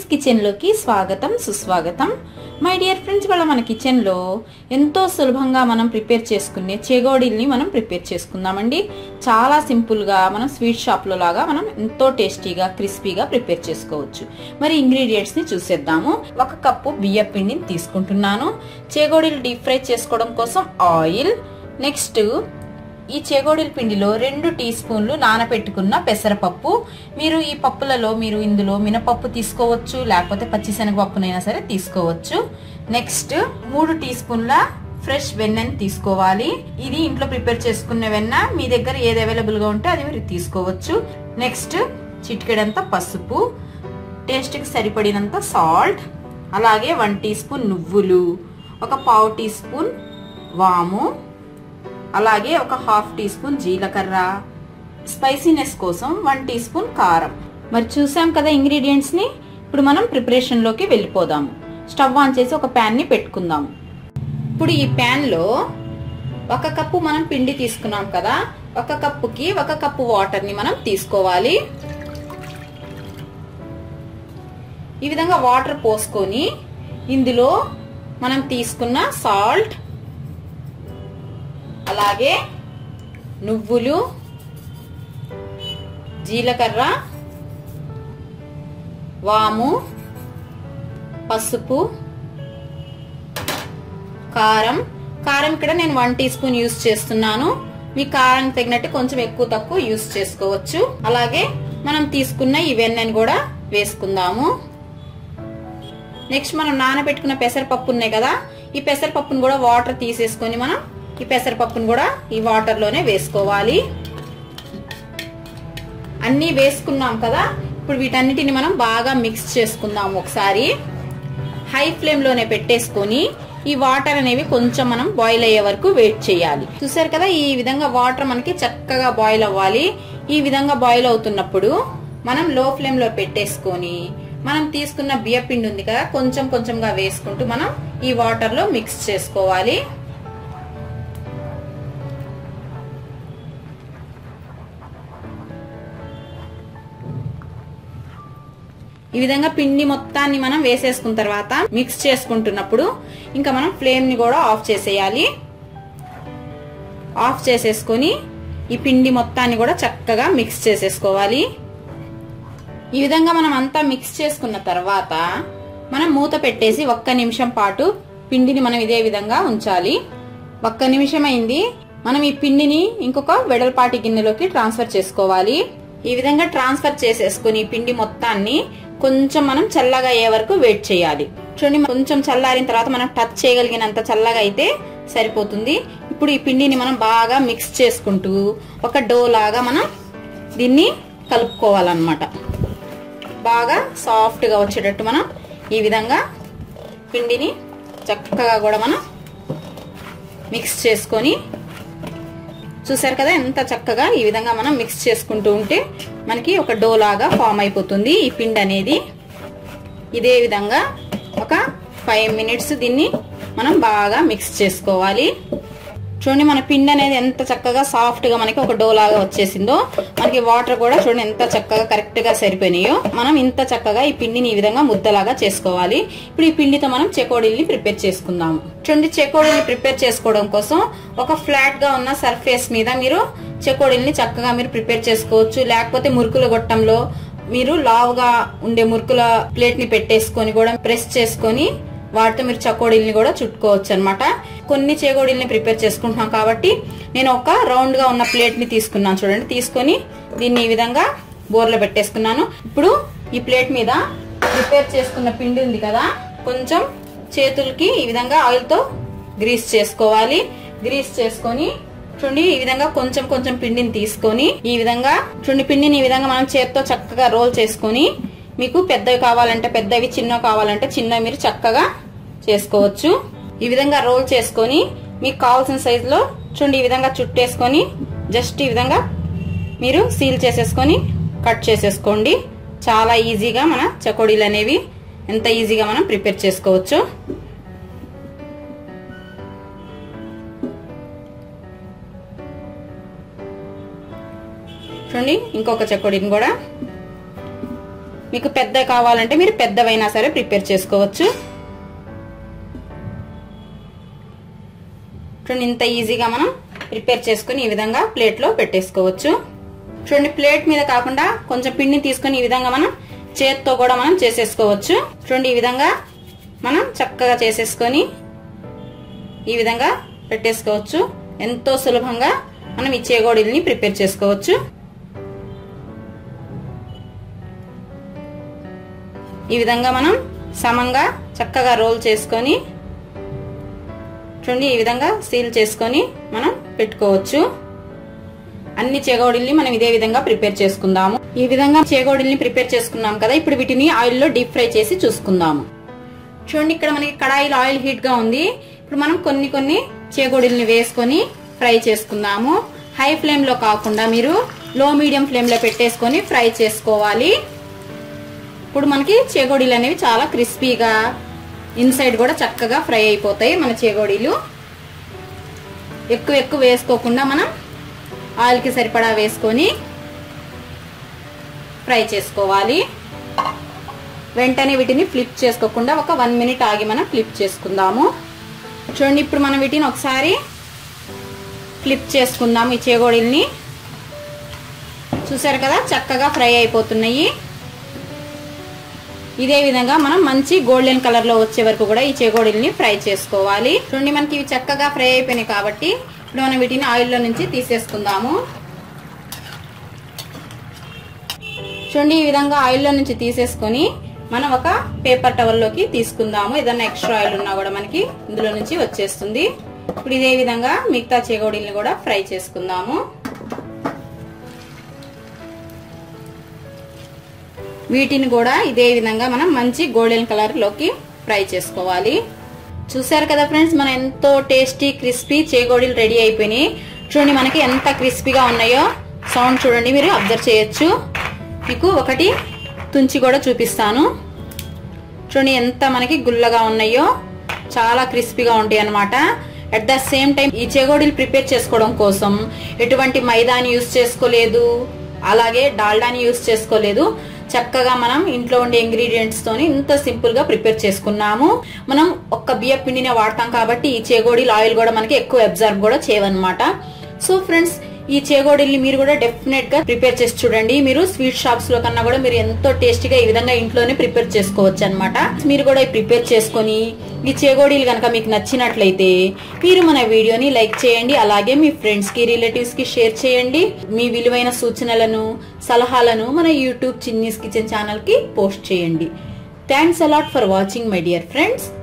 కిచెన్లోకి స్వాగతం సుస్వాగతం మై డియర్ ఫ్రెండ్స్ వాళ్ళ మన కిచెన్లో ఎంతో సులభంగా మనం ప్రిపేర్ చేసుకునే చెగోడీల్ని మనం ప్రిపేర్ చేసుకుందామండి చాలా సింపుల్గా మనం స్వీట్ షాప్లో లాగా మనం ఎంతో టేస్టీగా క్రిస్పీగా ప్రిపేర్ చేసుకోవచ్చు మరి ఇంగ్రీడియంట్స్ని చూసేద్దాము ఒక కప్పు బియ్య పిండిని తీసుకుంటున్నాను చెగోడీలు డీప్ ఫ్రై చేసుకోవడం కోసం ఆయిల్ నెక్స్ట్ ఈ చెగోడీల పిండిలో రెండు టీ స్పూన్లు నానబెట్టుకున్న పెసరపప్పు మీరు ఈ పప్పులలో మీరు ఇందులో మినపప్పు తీసుకోవచ్చు లేకపోతే పచ్చిశనగపప్పునైనా సరే తీసుకోవచ్చు నెక్స్ట్ మూడు టీ స్పూన్ల ఫ్రెష్ వెన్నని తీసుకోవాలి ఇది ఇంట్లో ప్రిపేర్ చేసుకున్న వెన్న మీ దగ్గర ఏది అవైలబుల్ గా ఉంటే అది మీరు తీసుకోవచ్చు నెక్స్ట్ చిటికెడంత పసుపు టేస్ట్కి సరిపడినంత సాల్ట్ అలాగే వన్ టీ స్పూన్ నువ్వులు ఒక పావు టీ స్పూన్ వాము అలాగే ఒక హాఫ్ టీ స్పూన్ జీలకర్ర స్పైసీనెస్ కోసం వన్ టీ స్పూన్ కారం మరి చూసాం కదా ఇంగ్రీడియంట్స్ని ఇప్పుడు మనం ప్రిపరేషన్లోకి వెళ్ళిపోదాము స్టవ్ ఆన్ చేసి ఒక ప్యాన్ని పెట్టుకుందాము ఇప్పుడు ఈ ప్యాన్లో ఒక కప్పు మనం పిండి తీసుకున్నాం కదా ఒక కప్పుకి ఒక కప్పు వాటర్ని మనం తీసుకోవాలి ఈ విధంగా వాటర్ పోసుకొని ఇందులో మనం తీసుకున్న సాల్ట్ అలాగే నువ్వులు జీలకర్ర వాము పసుపు కారం కారం ఇక్కడ నేను వన్ టీ స్పూన్ యూస్ చేస్తున్నాను మీ కారం తగినట్టు కొంచెం ఎక్కువ తక్కువ యూస్ చేసుకోవచ్చు అలాగే మనం తీసుకున్న ఈ వెన్నని కూడా వేసుకుందాము నెక్స్ట్ మనం నానబెట్టుకున్న పెసరపప్పు ఉన్నాయి కదా ఈ పెసరపప్పును కూడా వాటర్ తీసేసుకొని మనం ఈ పెసరపప్పును కూడా ఈ వాటర్లోనే వేసుకోవాలి అన్నీ వేసుకున్నాం కదా ఇప్పుడు వీటన్నిటిని మనం బాగా మిక్స్ చేసుకుందాం ఒకసారి హై ఫ్లేమ్లోనే పెట్టేసుకొని ఈ వాటర్ అనేవి కొంచెం మనం బాయిల్ అయ్యే వరకు వెయిట్ చేయాలి చూసారు కదా ఈ విధంగా వాటర్ మనకి చక్కగా బాయిల్ అవ్వాలి ఈ విధంగా బాయిల్ అవుతున్నప్పుడు మనం లో ఫ్లేమ్లో పెట్టేసుకొని మనం తీసుకున్న బియ్య పిండి ఉంది కదా కొంచెం కొంచెంగా వేసుకుంటూ మనం ఈ వాటర్లో మిక్స్ చేసుకోవాలి ఈ విధంగా పిండి మొత్తాన్ని మనం వేసేసుకున్న తర్వాత మిక్స్ చేసుకుంటున్నప్పుడు ఇంకా మనం ఫ్లేమ్ ని కూడా ఆఫ్ చేసేయాలి ఆఫ్ చేసేసుకొని ఈ పిండి మొత్తాన్ని కూడా చక్కగా మిక్స్ చేసేసుకోవాలి ఈ విధంగా మనం అంతా మిక్స్ చేసుకున్న తర్వాత మనం మూత పెట్టేసి ఒక్క నిమిషం పాటు పిండిని మనం ఇదే విధంగా ఉంచాలి ఒక్క నిమిషం అయింది మనం ఈ పిండిని ఇంకొక వెడల్పాటి గిన్నెలోకి ట్రాన్స్ఫర్ చేసుకోవాలి ఈ విధంగా ట్రాన్స్ఫర్ చేసేసుకుని పిండి మొత్తాన్ని కొంచెం మనం చల్లగా అయ్యే వరకు వెయిట్ చేయాలి చూడండి కొంచెం చల్లారిన తర్వాత మనం టచ్ చేయగలిగినంత చల్లగా అయితే సరిపోతుంది ఇప్పుడు ఈ పిండిని మనం బాగా మిక్స్ చేసుకుంటూ ఒక డో లాగా మనం దీన్ని కలుపుకోవాలన్నమాట బాగా సాఫ్ట్గా వచ్చేటట్టు మనం ఈ విధంగా పిండిని చక్కగా కూడా మనం మిక్స్ చేసుకొని చూసారు కదా ఎంత చక్కగా ఈ విధంగా మనం మిక్స్ చేసుకుంటూ ఉంటే మనకి ఒక డో లాగా ఫామ్ అయిపోతుంది ఈ పిండి అనేది ఇదే విధంగా ఒక ఫైవ్ మినిట్స్ దీన్ని మనం బాగా మిక్స్ చేసుకోవాలి చూడండి మన పిండి అనేది ఎంత చక్కగా సాఫ్ట్ గా మనకి ఒక డో లాగా వచ్చేసిందో మనకి వాటర్ కూడా చూడండి ఎంత చక్కగా కరెక్ట్ గా సరిపోయినాయో మనం ఇంత చక్కగా ఈ పిండిని ఈ విధంగా ముద్దలాగా చేసుకోవాలి ఇప్పుడు ఈ పిండితో మనం చెకోడీల్ని ప్రిపేర్ చేసుకుందాము చూడండి చెకోడీల్ని ప్రిపేర్ చేసుకోవడం కోసం ఒక ఫ్లాట్ గా ఉన్న సర్ఫేస్ మీద మీరు చెకోడీల్ని చక్కగా మీరు ప్రిపేర్ చేసుకోవచ్చు లేకపోతే మురుకుల గొట్టంలో మీరు లావుగా ఉండే మురుకుల ప్లేట్ ని పెట్టేసుకొని కూడా ప్రెస్ చేసుకొని వాటితో మీరు చకోడీల్ని కూడా చుట్టుకోవచ్చు అనమాట కొన్ని చేగోడీల్ని ప్రిపేర్ చేసుకుంటున్నాం కాబట్టి నేను ఒక రౌండ్ గా ఉన్న ప్లేట్ ని తీసుకున్నాను చూడండి తీసుకొని దీన్ని ఈ విధంగా బోర్లో పెట్టేసుకున్నాను ఇప్పుడు ఈ ప్లేట్ మీద ప్రిపేర్ చేసుకున్న పిండి ఉంది కదా కొంచెం చేతులకి ఈ విధంగా ఆయిల్ తో గ్రీస్ చేసుకోవాలి గ్రీస్ చేసుకొని చూడండి ఈ విధంగా కొంచెం కొంచెం పిండిని తీసుకొని ఈ విధంగా చూడండి పిండిని ఈ విధంగా మనం చేత్తో చక్కగా రోల్ చేసుకొని మీకు పెద్దవి కావాలంటే పెద్దవి చిన్నవి కావాలంటే చిన్నవి మీరు చక్కగా చేసుకోవచ్చు ఈ విధంగా రోల్ చేసుకొని మీకు కావాల్సిన సైజులో చూడండి ఈ విధంగా చుట్టేసుకొని జస్ట్ ఈ విధంగా మీరు సీల్ చేసేసుకొని కట్ చేసేసుకోండి చాలా ఈజీగా మన చకోడీలు అనేవి ఎంత ఈజీగా మనం ప్రిపేర్ చేసుకోవచ్చు చూడండి ఇంకొక చకోడీని కూడా మీకు పెద్ద కావాలంటే మీరు పెద్దవైనా సరే ప్రిపేర్ చేసుకోవచ్చు చూడండి ఇంత ఈజీగా మనం ప్రిపేర్ చేసుకుని ఈ విధంగా ప్లేట్లో పెట్టేసుకోవచ్చు చూడండి ప్లేట్ మీద కాకుండా కొంచెం పిండిని తీసుకొని ఈ విధంగా మనం చేత్తో కూడా మనం చేసేసుకోవచ్చు చూడండి ఈ విధంగా మనం చక్కగా చేసేసుకొని ఈ విధంగా పెట్టేసుకోవచ్చు ఎంతో సులభంగా మనం ఈ చేగోడీల్ని ప్రిపేర్ చేసుకోవచ్చు ఈ విధంగా మనం సమంగా చక్కగా రోల్ చేసుకొని చూడండి ఈ విధంగా సీల్ చేసుకొని మనం పెట్టుకోవచ్చు అన్ని చేగోడీల్ని మనం ఇదే విధంగా ప్రిపేర్ చేసుకుందాము ఈ విధంగా చేగోడీల్ని ప్రిపేర్ చేసుకున్నాం కదా ఇప్పుడు వీటిని ఆయిల్లో డీప్ ఫ్రై చేసి చూసుకుందాము చూడండి ఇక్కడ మనకి కడాయిలో ఆయిల్ హీట్ గా ఉంది ఇప్పుడు మనం కొన్ని కొన్ని చేగోడీల్ని వేసుకొని ఫ్రై చేసుకుందాము హై ఫ్లేమ్ లో కాకుండా మీరు లో మీడియం ఫ్లేమ్ లో పెట్టేసుకొని ఫ్రై చేసుకోవాలి ఇప్పుడు మనకి చేగోడీలు అనేవి చాలా క్రిస్పీగా ఇన్సైడ్ కూడా చక్కగా ఫ్రై అయిపోతాయి మన చేగోడీలు ఎక్కువ ఎక్కువ వేసుకోకుండా మనం ఆయిల్కి సరిపడా వేసుకొని ఫ్రై చేసుకోవాలి వెంటనే వీటిని ఫ్లిప్ చేసుకోకుండా ఒక వన్ మినిట్ ఆగి మనం ఫ్లిప్ చేసుకుందాము చూడండి ఇప్పుడు మనం వీటిని ఒకసారి ఫ్లిప్ చేసుకుందాము ఈ చేగోడీల్ని చూసారు కదా చక్కగా ఫ్రై అయిపోతున్నాయి ఇదే విధంగా మనం మంచి గోల్డెన్ కలర్ లో వచ్చే వరకు కూడా ఈ చేగోడీల్ని ఫ్రై చేసుకోవాలి చూడండి మనకి ఇవి చక్కగా ఫ్రై అయిపోయినాయి కాబట్టి ఇప్పుడు మనం వీటిని ఆయిల్లో నుంచి తీసేసుకుందాము చూడండి ఈ విధంగా ఆయిల్లో నుంచి తీసేసుకొని మనం ఒక పేపర్ టవల్లోకి తీసుకుందాము ఏదైనా ఎక్స్ట్రా ఆయిల్ ఉన్నా కూడా మనకి ఇందులో నుంచి వచ్చేస్తుంది ఇప్పుడు ఇదే విధంగా మిగతా చేగోడీల్ని కూడా ఫ్రై చేసుకుందాము వీటిని కూడా ఇదే విధంగా మనం మంచి గోల్డెన్ కలర్ లోకి ఫ్రై చేసుకోవాలి చూసారు కదా ఫ్రెండ్స్ మన ఎంతో టేస్టీ క్రిస్పీ చేగోడీలు రెడీ అయిపోయినాయి చూడండి మనకి ఎంత క్రిస్పీగా ఉన్నాయో సౌండ్ చూడండి మీరు అబ్జర్వ్ చేయొచ్చు మీకు ఒకటి తుంచి కూడా చూపిస్తాను చూడండి ఎంత మనకి గుల్లగా ఉన్నాయో చాలా క్రిస్పీగా ఉంటాయి అనమాట అట్ ద సేమ్ టైం ఈ చేగోడీలు ప్రిపేర్ చేసుకోవడం కోసం ఎటువంటి మైదాని యూస్ చేసుకోలేదు అలాగే డాల్డాని యూస్ చేసుకోలేదు చక్కగా మనం ఇంట్లో ఉండే ఇంగ్రీడియంట్స్ తోని ఇంత సింపుల్ గా ప్రిపేర్ చేసుకున్నాము మనం ఒక్క బియ్య పిండినే వాడతాం కాబట్టి ఈ చేగోడీలు ఆయిల్ కూడా మనకి ఎక్కువ అబ్జర్వ్ కూడా చేయవన్నమాట సో ఫ్రెండ్స్ ఈ చేగోడీల్ని మీరు కూడా డెఫినెట్ గా ప్రిపేర్ చేసి చూడండి మీరు స్వీట్ షాప్స్ లో కన్నా కూడా మీరు ఎంతో టేస్టీగా ఈ విధంగా ఇంట్లోనే ప్రిపేర్ చేసుకోవచ్చు అనమాట మీరు కూడా ప్రిపేర్ చేసుకొని ఈ చేగోడీలు కనుక మీకు నచ్చినట్లయితే మీరు మన వీడియోని లైక్ చేయండి అలాగే మీ ఫ్రెండ్స్ కి రిలేటివ్స్ కి షేర్ చేయండి మీ విలువైన సూచనలను సలహాలను మన యూట్యూబ్ చిన్నీస్ కిచెన్ ఛానల్ కి పోస్ట్ చేయండి thanks a lot for watching my dear friends